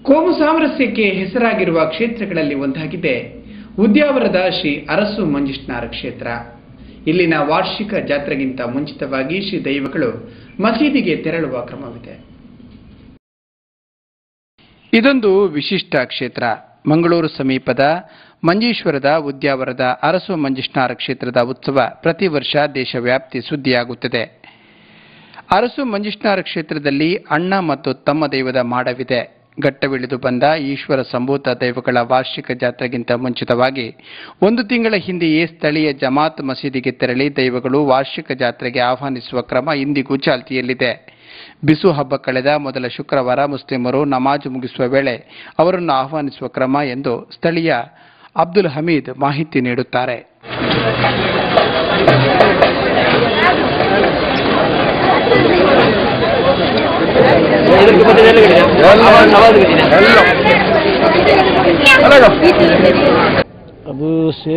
ಕೋಮು ಸಾಮರಸ್ಯಕ್ಕೆ ಹೆಸರಾಗಿರುವ ಕ್ಷೇತ್ರಗಳಲ್ಲಿ ಒಂದಾಗಿದೆ ಉದ್ಯಾವರದ ಶ್ರೀ ಅರಸು ಮಂಜುಷ್ಣಾರ ಕ್ಷೇತ್ರ ಇಲ್ಲಿನ ವಾರ್ಷಿಕ ಜಾತ್ರೆಗಿಂತ ಮುಂಚಿತವಾಗಿ ಶ್ರೀ ದೈವಗಳು ಮಸೀದಿಗೆ ತೆರಳುವ ಕ್ರಮವಿದೆ ಇದೊಂದು ವಿಶಿಷ್ಟ ಕ್ಷೇತ್ರ ಮಂಗಳೂರು ಸಮೀಪದ ಮಂಜೇಶ್ವರದ ಉದ್ಯಾವರದ ಅರಸು ಮಂಜುಷ್ಣಾರ ಕ್ಷೇತ್ರದ ಉತ್ಸವ ಪ್ರತಿ ವರ್ಷ ದೇಶವ್ಯಾಪ್ತಿ ಸುದ್ದಿಯಾಗುತ್ತದೆ ಅರಸು ಮಂಜುಷ್ಣಾರ ಕ್ಷೇತ್ರದಲ್ಲಿ ಅಣ್ಣ ಮತ್ತು ತಮ್ಮ ದೈವದ ಮಾಡವಿದೆ ಘಟ್ಟವಿಳಿದು ಬಂದ ಈಶ್ವರ ಸಂಭೂತ ದೈವಗಳ ವಾರ್ಷಿಕ ಜಾತ್ರೆಗಿಂತ ಮುಂಚಿತವಾಗಿ ಒಂದು ತಿಂಗಳ ಹಿಂದೆಯೇ ಸ್ಥಳೀಯ ಜಮಾತ್ ಮಸೀದಿಗೆ ತೆರಳಿ ದೈವಗಳು ವಾರ್ಷಿಕ ಜಾತ್ರೆಗೆ ಆಹ್ವಾನಿಸುವ ಕ್ರಮ ಇಂದಿಗೂ ಚಾಲ್ತಿಯಲ್ಲಿದೆ ಬಿಸು ಹಬ್ಬ ಕಳೆದ ಮೊದಲ ಶುಕ್ರವಾರ ಮುಸ್ಲಿಮರು ನಮಾಜ್ ಮುಗಿಸುವ ವೇಳೆ ಅವರನ್ನು ಆಹ್ವಾನಿಸುವ ಕ್ರಮ ಎಂದು ಸ್ಥಳೀಯ ಅಬ್ದುಲ್ ಹಮೀದ್ ಮಾಹಿತಿ ನೀಡುತ್ತಾರೆ ಅದು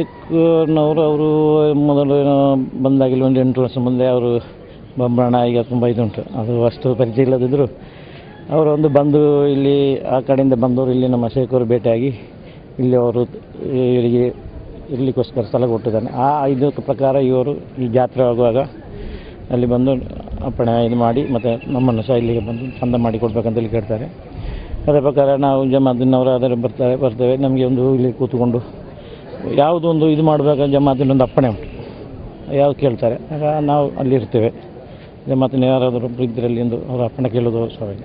ಶೇಖ್ನವರು ಅವರು ಮೊದಲು ಏನೋ ಬಂದಾಗಿಲ್ಲ ಒಂದು ಎಂಟು ವರ್ಷ ಮುಂದೆ ಅವರು ಬಂಬರಣ ಈಗ ತುಂಬ ಇದುಂಟು ಅದು ಅಷ್ಟು ಪರಿಚಯ ಇಲ್ಲದಿದ್ದರೂ ಅವರು ಒಂದು ಬಂದು ಇಲ್ಲಿ ಆ ಕಡೆಯಿಂದ ಬಂದವರು ಇಲ್ಲಿ ನಮ್ಮ ಶೇಖರು ಭೇಟಿಯಾಗಿ ಇಲ್ಲಿ ಅವರು ಇವರಿಗೆ ಇರಲಿಕ್ಕೋಸ್ಕರ ಸ್ಥಳ ಕೊಟ್ಟಿದ್ದಾನೆ ಆ ಇದು ಪ್ರಕಾರ ಇವರು ಈ ಜಾತ್ರೆ ಆಗುವಾಗ ಅಲ್ಲಿ ಬಂದು ಅಪ್ಪಣೆ ಇದು ಮಾಡಿ ಮತ್ತು ನಮ್ಮನ್ನು ಸಹ ಇಲ್ಲಿಗೆ ಬಂದು ಚಂದ ಮಾಡಿ ಕೊಡ್ಬೇಕಂತೇಳಿ ಕೇಳ್ತಾರೆ ಅದರ ಪ್ರಕಾರ ನಾವು ಜಮಾತಿನವರು ಅದರ ಬರ್ತಾರೆ ಬರ್ತೇವೆ ನಮಗೆ ಒಂದು ಇಲ್ಲಿ ಕೂತ್ಕೊಂಡು ಯಾವುದೊಂದು ಇದು ಮಾಡುವಾಗ ಜಮಾತಿನ ಒಂದು ಅಪ್ಪಣೆ ಉಂಟು ಯಾವ್ದು ಕೇಳ್ತಾರೆ ಆಗ ನಾವು ಅಲ್ಲಿ ಇರ್ತೇವೆ ಜಮಾತಿನ ಯಾರಾದರೂ ಒಬ್ರು ಇದ್ದರಲ್ಲಿ ಒಂದು ಅವರ ಅಪ್ಪಣೆ ಕೇಳೋದು ಸ್ವಾಮಿ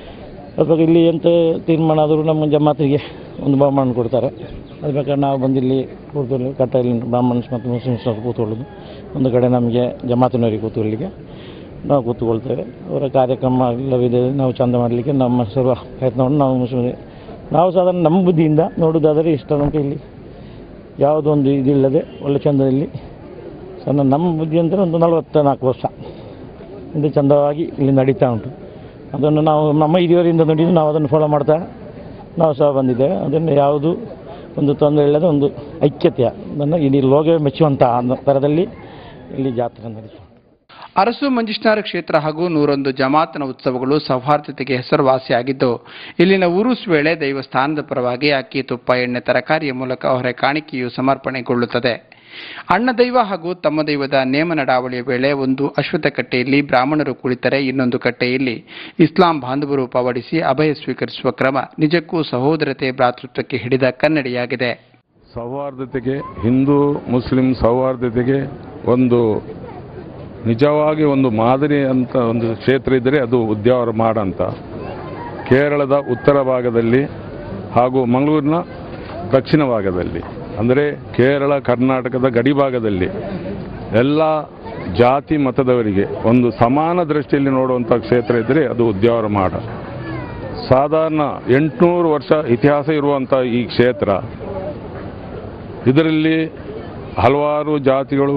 ಅದ್ರ ಇಲ್ಲಿ ಎಂತ ತೀರ್ಮಾನ ಆದರೂ ನಮ್ಮ ಜಮಾತಿಗೆ ಒಂದು ಬಹುಮಾನ ಕೊಡ್ತಾರೆ ಅದ್ರ ಪ್ರಕಾರ ನಾವು ಬಂದು ಇಲ್ಲಿ ಕೂತ್ಕೊಳ್ಳಿ ಕಟ್ಟಲ್ಲಿ ಬ್ರಾಹ್ಮಣ್ಸ್ ಮತ್ತು ಮುಸ್ಲಿಮ್ಸ್ ಅವರು ಕೂತ್ಕೊಳ್ಳೋದು ಒಂದು ಕಡೆ ನಮಗೆ ಜಮಾತಿನವರಿಗೆ ಕೂತ್ಕೊಳ್ಳಿಕ್ಕೆ ನಾವು ಕೂತ್ಕೊಳ್ತೇವೆ ಅವರ ಕಾರ್ಯಕ್ರಮ ಎಲ್ಲವಿದೆ ನಾವು ಚಂದ ಮಾಡಲಿಕ್ಕೆ ನಮ್ಮ ಸರ್ವ ಪ್ರಯತ್ನವನ್ನು ನಾವು ಮುಸ್ಲಿಮ್ ನಾವು ಸಾಧಾರಣ ನಮ್ಮ ಬುದ್ಧಿಯಿಂದ ನೋಡೋದಾದರೆ ಇಷ್ಟ ನಮಗೆ ಇಲ್ಲಿ ಯಾವುದೊಂದು ಇದಿಲ್ಲದೆ ಒಳ್ಳೆ ಚಂದದಲ್ಲಿ ಸಣ್ಣ ನಮ್ಮ ಬುದ್ಧಿ ಅಂದರೆ ಒಂದು ನಲವತ್ತ ನಾಲ್ಕು ವರ್ಷ ಇದು ಚಂದವಾಗಿ ಇಲ್ಲಿ ನಡೀತಾ ಉಂಟು ಅದನ್ನು ನಾವು ನಮ್ಮ ಹಿರಿಯರಿಂದ ನೋಡಿದ್ದು ನಾವು ಅದನ್ನು ಫಾಲೋ ಮಾಡ್ತಾ ನಾವು ಸಹ ಬಂದಿದ್ದೇವೆ ಅದನ್ನು ಯಾವುದು ಒಂದು ತೊಂದರೆ ಇಲ್ಲದೆ ಒಂದು ಐಕ್ಯತೆಯ ಅದನ್ನು ಇಡೀ ಲೋಕವೇ ಮೆಚ್ಚುವಂಥ ಥರದಲ್ಲಿ ಇಲ್ಲಿ ಜಾತ್ರೆ ನಡೀತಾ ಉಂಟು. ಅರಸು ಮಂಜುಷ್ಣಾರ ಕ್ಷೇತ್ರ ಹಾಗೂ ನೂರೊಂದು ಜಮಾತ್ನ ಉತ್ಸವಗಳು ಸೌಹಾರ್ದತೆಗೆ ಹೆಸರುವಾಸಿಯಾಗಿದ್ದು ಇಲ್ಲಿನ ಉರುಸ್ ವೇಳೆ ದೈವಸ್ಥಾನದ ಪರವಾಗಿ ಅಕ್ಕಿ ತುಪ್ಪ ಎಣ್ಣೆ ತರಕಾರಿಯ ಮೂಲಕ ಹೊರೆ ಕಾಣಿಕೆಯು ಸಮರ್ಪಣೆಗೊಳ್ಳುತ್ತದೆ ಅಣ್ಣ ದೈವ ಹಾಗೂ ತಮ್ಮ ದೈವದ ನೇಮ ನಡಾವಳಿಯ ವೇಳೆ ಒಂದು ಅಶ್ವತ್ಥ ಕಟ್ಟೆಯಲ್ಲಿ ಬ್ರಾಹ್ಮಣರು ಕುಳಿತರೆ ಇನ್ನೊಂದು ಕಟ್ಟೆಯಲ್ಲಿ ಇಸ್ಲಾಂ ಬಾಂಧವರು ಪವಡಿಸಿ ಅಭಯ ಸ್ವೀಕರಿಸುವ ಕ್ರಮ ನಿಜಕ್ಕೂ ಸಹೋದರತೆ ಭ್ರಾತೃತ್ವಕ್ಕೆ ಹಿಡಿದ ಕನ್ನಡಿಯಾಗಿದೆ ಸೌಹಾರ್ದತೆಗೆ ಹಿಂದೂ ಮುಸ್ಲಿಂ ಸೌಹಾರ್ದತೆಗೆ ಒಂದು ನಿಜವಾಗಿ ಒಂದು ಮಾದರಿ ಅಂತ ಒಂದು ಕ್ಷೇತ್ರ ಇದ್ದರೆ ಅದು ಉದ್ಯಾವರ ಮಾಡ ಅಂತ ಕೇರಳದ ಉತ್ತರ ಭಾಗದಲ್ಲಿ ಹಾಗೂ ಮಂಗಳೂರಿನ ದಕ್ಷಿಣ ಭಾಗದಲ್ಲಿ ಅಂದರೆ ಕೇರಳ ಕರ್ನಾಟಕದ ಗಡಿ ಭಾಗದಲ್ಲಿ ಎಲ್ಲ ಜಾತಿ ಮತದವರಿಗೆ ಒಂದು ಸಮಾನ ದೃಷ್ಟಿಯಲ್ಲಿ ನೋಡುವಂಥ ಕ್ಷೇತ್ರ ಇದ್ದರೆ ಅದು ಉದ್ಯಾವರ ಮಾಡ ಸಾಧಾರಣ ಎಂಟುನೂರು ವರ್ಷ ಇತಿಹಾಸ ಇರುವಂಥ ಈ ಕ್ಷೇತ್ರ ಇದರಲ್ಲಿ ಹಲವಾರು ಜಾತಿಗಳು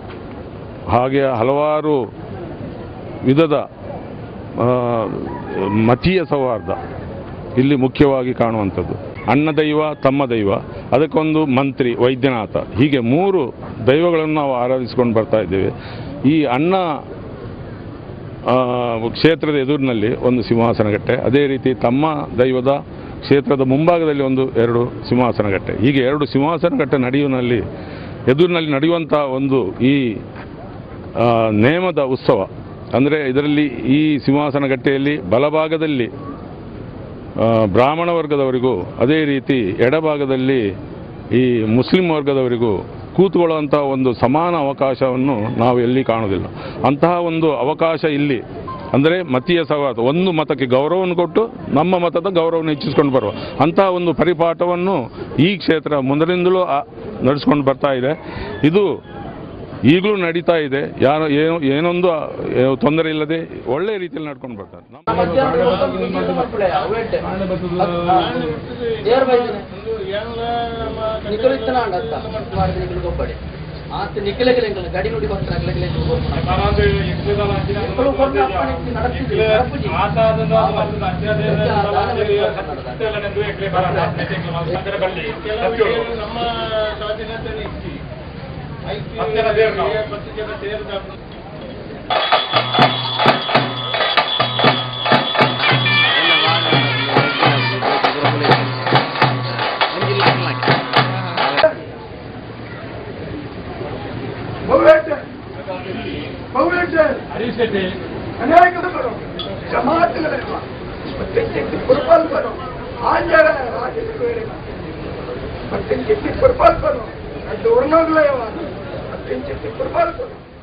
ಹಾಗೆ ಹಲವಾರು ವಿಧದ ಆ, ಮತೀಯ ಸೌಹಾರ್ದ ಇಲ್ಲಿ ಮುಖ್ಯವಾಗಿ ಕಾಣುವಂಥದ್ದು ಅಣ್ಣ ದೈವ ತಮ್ಮ ದೈವ ಅದಕ್ಕೊಂದು ಮಂತ್ರಿ ವೈದ್ಯನಾಥ ಹೀಗೆ ಮೂರು ದೈವಗಳನ್ನು ನಾವು ಆರಾಧಿಸಿಕೊಂಡು ಬರ್ತಾ ಇದ್ದೇವೆ ಈ ಅಣ್ಣ ಆ, ಕ್ಷೇತ್ರದ ಎದುರಿನಲ್ಲಿ ಒಂದು ಸಿಂಹಾಸನಗಟ್ಟೆ ಅದೇ ರೀತಿ ತಮ್ಮ ದೈವದ ಕ್ಷೇತ್ರದ ಮುಂಭಾಗದಲ್ಲಿ ಒಂದು ಎರಡು ಸಿಂಹಾಸನಗಟ್ಟೆ ಹೀಗೆ ಎರಡು ಸಿಂಹಾಸನಗಟ್ಟೆ ನಡೆಯುವಲ್ಲಿ ಎದುರಿನಲ್ಲಿ ನಡೆಯುವಂಥ ಒಂದು ಈ ಆ, ನೇಮದ ಉತ್ಸವ ಅಂದರೆ ಇದರಲ್ಲಿ ಈ ಸಿಂಹಾಸನಗಟ್ಟೆಯಲ್ಲಿ ಬಲಭಾಗದಲ್ಲಿ ಆ, ಬ್ರಾಹ್ಮಣ ವರ್ಗದವರಿಗೂ ಅದೇ ರೀತಿ ಎಡಭಾಗದಲ್ಲಿ ಈ ಮುಸ್ಲಿಂ ವರ್ಗದವರಿಗೂ ಕೂತ್ಕೊಳ್ಳುವಂಥ ಒಂದು ಸಮಾನ ಅವಕಾಶವನ್ನು ನಾವು ಎಲ್ಲಿ ಕಾಣುವುದಿಲ್ಲ ಅಂತಹ ಒಂದು ಅವಕಾಶ ಇಲ್ಲಿ ಅಂದರೆ ಮತೀಯ ಸೌಹಾರ್ದ ಒಂದು ಮತಕ್ಕೆ ಗೌರವವನ್ನು ಕೊಟ್ಟು ನಮ್ಮ ಮತದ ಗೌರವವನ್ನು ಹೆಚ್ಚಿಸ್ಕೊಂಡು ಬರುವ ಅಂತಹ ಒಂದು ಪರಿಪಾಠವನ್ನು ಈ ಕ್ಷೇತ್ರ ಮುಂದಿನಿಂದಲೂ ಆ- ನಡೆಸ್ಕೊಂಡು ಬರ್ತಾ ಇದೆ ಇದು ಈಗಲೂ ನಡೀತಾ ಇದೆ ಯಾರು ಏನೋ ಏನೊಂದು ಆ, ಏನು ತೊಂದರೆ ಇಲ್ಲದೆ ಒಳ್ಳೆ ರೀತಿಯಲ್ಲಿ ನಡ್ಕೊಂಡು ಬರ್ತಾರೆ ನಮ್ಮ ಆತ ನಿಖಿಲಗಿಲೆಂಗಲ ಗಡಿ ನುಡಿ ಬರ್ತಾರೆ ಅಗಲಗಿಲೆ ನಮ್ಮ ಸ್ವಾಧೀನತೆ ಬಹುವೇಟೆ ಬಹುವೇಟೆ ಅನೇಕರು ಜಮಾತುಗಳಿರುವ ಮತ್ತಿಂಚಿತ್ತಿ ಪುರಪಾಲ್ಪನು ಆಂಜರ ರಾಜಕೀಯ ಮತ್ತಿಂಚಿತ್ತಿ ಪುರಪಾಲ್ಪನು ಅದು ಉರ್ಣೋಗ್ಲಯವಾದ ಮತ್ತಿಂಚಿತ್ತಿ ಪುರಪಾಲ್ಪನು